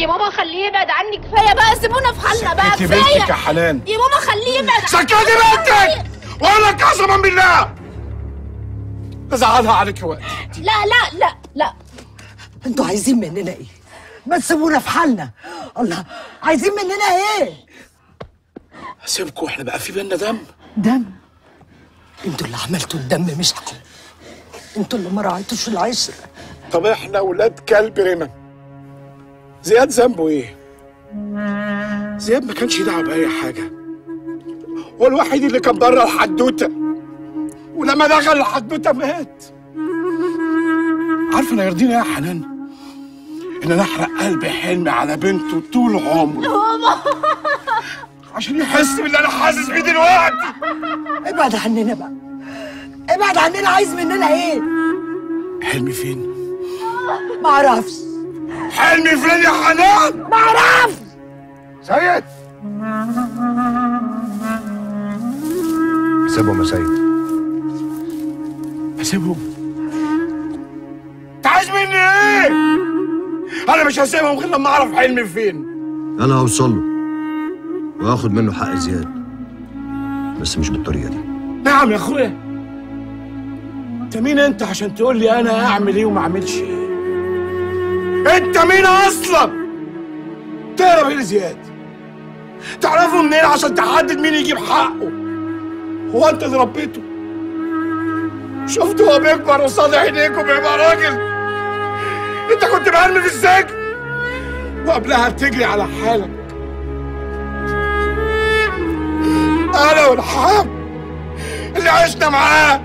يا ماما خليه يبعد عني كفايه بقى سيبونا في حالنا بقى سكتي بنتك يا كفايه حنان يا ماما خليه يبعد سكتي بنتك ولا قسما بالله ازعلها عليك وقت لا لا لا لا انتوا عايزين مننا ايه ما تسيبونا في حالنا الله عايزين مننا ايه سيبكوا احنا بقى في بينا دم دم انتوا اللي عملتوا الدم مش احنا انتوا اللي ما راعيتوش العشره طب احنا ولاد كلب رمم زياد ذنبه ايه؟ زياد ما كانش دعوه باي حاجه هو الوحيد اللي كان بره الحدوته ولما دخل الحدوته مات عارفه انا يرضيني إيه يا حنان ان انا احرق قلب حلمي على بنته طول عمره عشان يحس باللي انا حاسس بيه دلوقتي ابعد عننا بقى ابعد عننا عايز مننا ايه حلمي فين؟ ما اعرفش حلمي فين يا حنان؟ ما اعرفش سيد سيبهم يا سيد اسيبهم انت عايز مني ايه؟ انا مش هسيبهم غير لما اعرف حلمي فين انا هوصل له وهاخد منه حق زياد بس مش بالطريقه دي نعم يا اخويا انت مين انت عشان تقول لي انا اعمل ايه وما اعملش ايه انت مين اصلا تهرب ايه لزياد تعرفه منين عشان تحدد مين يجيب حقه هو انت اللي ربيته شفت هو بيكبر قصاد عينيك وبيبقى راجل انت كنت مرمي في السجن وقبلها بتجري على حالك انا والحاج اللي عشنا معاه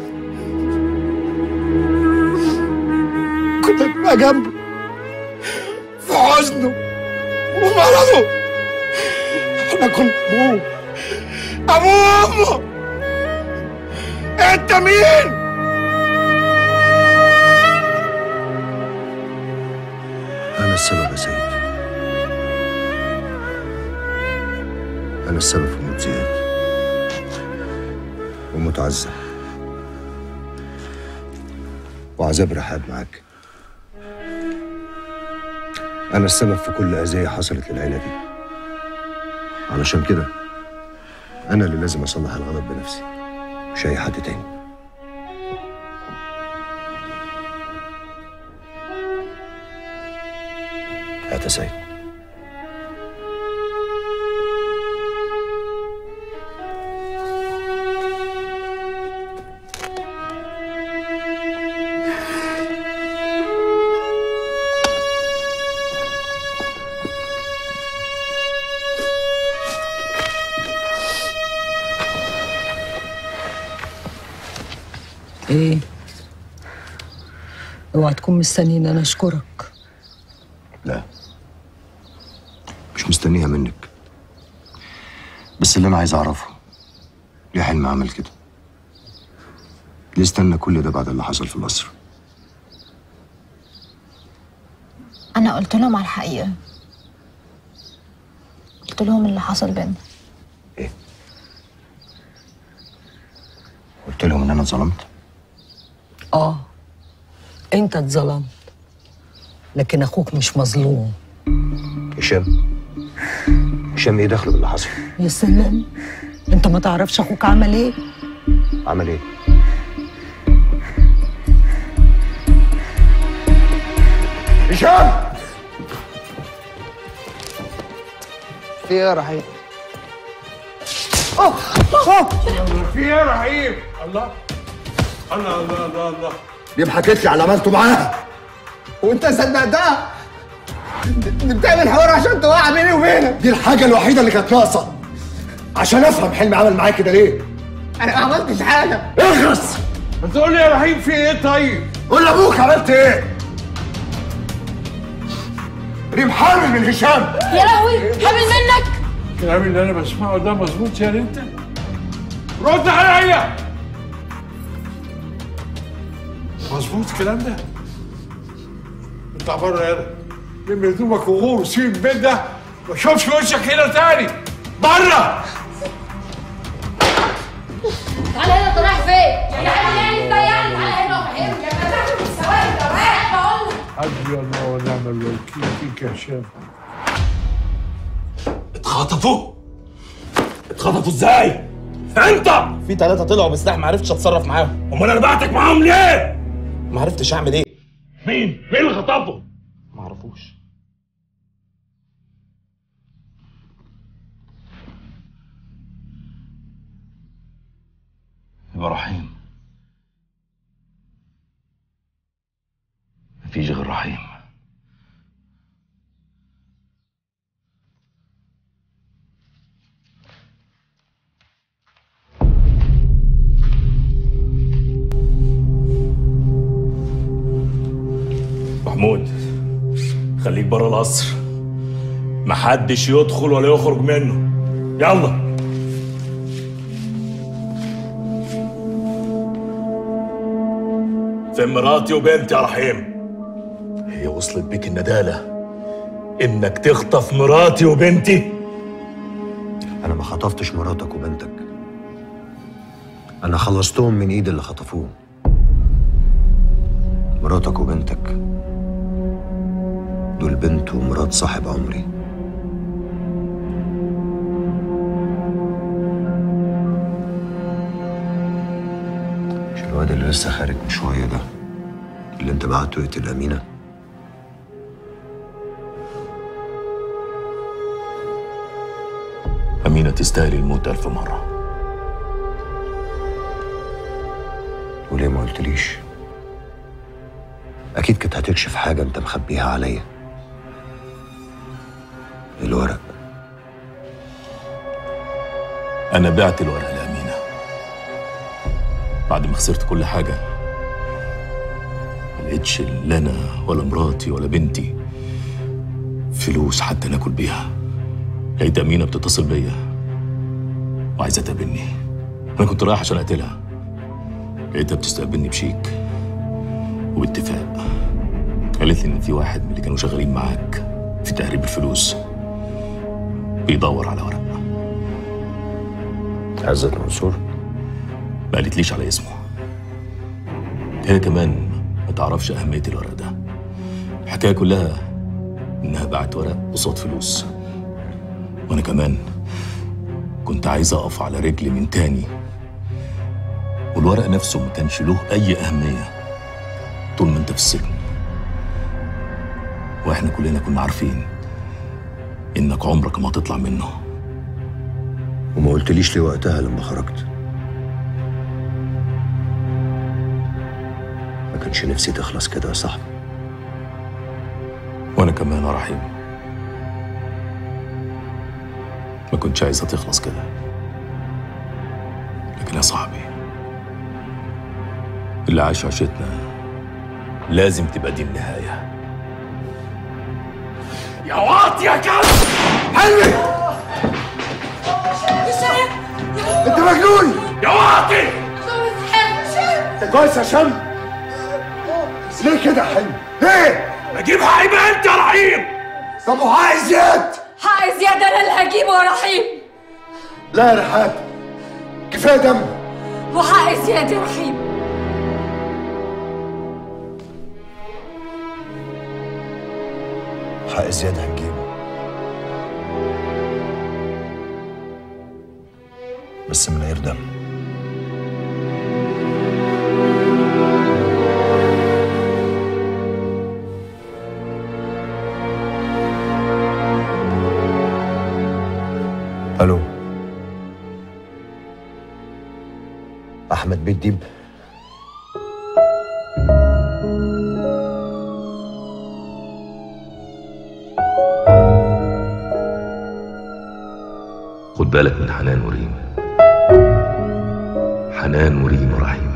كنا نبقى جنبه في حزنه ومرضه احنا كنا ابوه ابوه وامه انت مين؟ انا السبب يا سيد انا السبب في موت زياد وموت عزة وعذاب رحاب معاك انا السبب في كل اذية حصلت للعيلة دي علشان كده انا اللي لازم اصلح الغلط بنفسي مش اي حد تاني هات يا سيد ايه اوعى تكون مستنيني انا اشكرك لا مش مستنيها منك بس اللي انا عايز اعرفه ليه حلمي عمل كده ليه استنى كل ده بعد اللي حصل في مصر انا قلت لهم على الحقيقه قلت لهم اللي حصل بينا قلت لهم ان انا اتظلمت اه انت اتظلمت لكن اخوك مش مظلوم هشام هشام ايه دخله باللي حصل يا سلام انت ما تعرفش اخوك عمل ايه عمل ايه هشام في ايه يا رحيم؟ في ايه يا رحيم؟ الله الله الله الله الله دي حكيت لي على عملته معاها وانت صدقتها؟ دي بتعمل حوار عشان توقع بيني وبينك دي الحاجة الوحيدة اللي كانت ناقصة عشان افهم حلمي عمل معايا كده ليه انا ما عملتش حاجه اخرس ما تقول لي يا رحيم في ايه طيب؟ قول لابوك عملت ايه ريم حامل من هشام يا لهوي حامل منك الكلام اللي انا بسمعه ده مظبوط يا انت؟ رد عليا مظبوط الكلام ده اطلع بره يلا لم هدومك وغور وسيب البيت ده ما اشوفش وشك هنا تاني بره تعالى هنا انت رايح فين؟ يا حبيبي يعني انت يعني تعالى هنا وفهمني يا فتح السواد ده رايح بقول لك حسبي الله ونعم الوكيل فيك يا هشام اتخطفوا اتخطفوا ازاي انت في ثلاثة طلعوا بسلاح ما عرفتش اتصرف معاهم امال انا بعتك معاهم ليه ما عرفتش اعمل ايه مين مين اللي خطفه ما اعرفوش يبقى رحيم مفيش غير رحيم محمود خليك بره القصر محدش يدخل ولا يخرج منه يلا في مراتي وبنتي يا رحيم هي وصلت بيك الندالة انك تخطف مراتي وبنتي انا ما خطفتش مراتك وبنتك انا خلصتهم من ايد اللي خطفوه مراتك وبنتك دول بنت ومرات صاحب عمري مش الواد اللي لسه خارج من شويه ده اللي انت بعته يقتل امينه أمينة تستاهل الموت ألف مرة وليه ما قلتليش اكيد كنت هتكشف حاجه انت مخبيها عليا الورق أنا بعت الورقة لأمينة بعد ما خسرت كل حاجة ما لقيتش لا أنا ولا مراتي ولا بنتي فلوس حتى ناكل بيها لقيت أمينة بتتصل بيا وعايزة تقابلني أنا كنت رايح عشان أقتلها لقيتها بتستقبلني بشيك وباتفاق قالت لي إن في واحد من اللي كانوا شغالين معاك في تهريب الفلوس بيدور على ورق عزت منصور ما قالتليش على اسمه هي كمان ما تعرفش أهمية الورق ده الحكاية كلها إنها باعت ورق قصاد فلوس وأنا كمان كنت عايز أقف على رجلي من تاني والورق نفسه ما كانش له أي أهمية طول ما أنت في السجن وإحنا كلنا كنا عارفين إنك عمرك ما هتطلع منه وما قلتليش ليه وقتها لما خرجت ما كانش نفسي تخلص كده يا صاحبي وانا كمان يا رحيم ما كنتش عايزها تخلص كده لكن يا صاحبي اللي عاش عيشتنا لازم تبقى دي النهاية يا واطي يا كلب حلمي انت مجنون يا واطي انت كويس يا هشام ليه كده يا حلمي ليه اجيب حقي بقى انت يا رحيم طب وعايز زياد حق زيادة أنا اللي هجيبه يا رحيم لا يا رحاب كفايه دم وحق زيادة يا رحيم حق زياد هنجيبه بس من غير دم الو احمد بيت ديب خد بالك من حنان وريم حنان وريم يا رحيم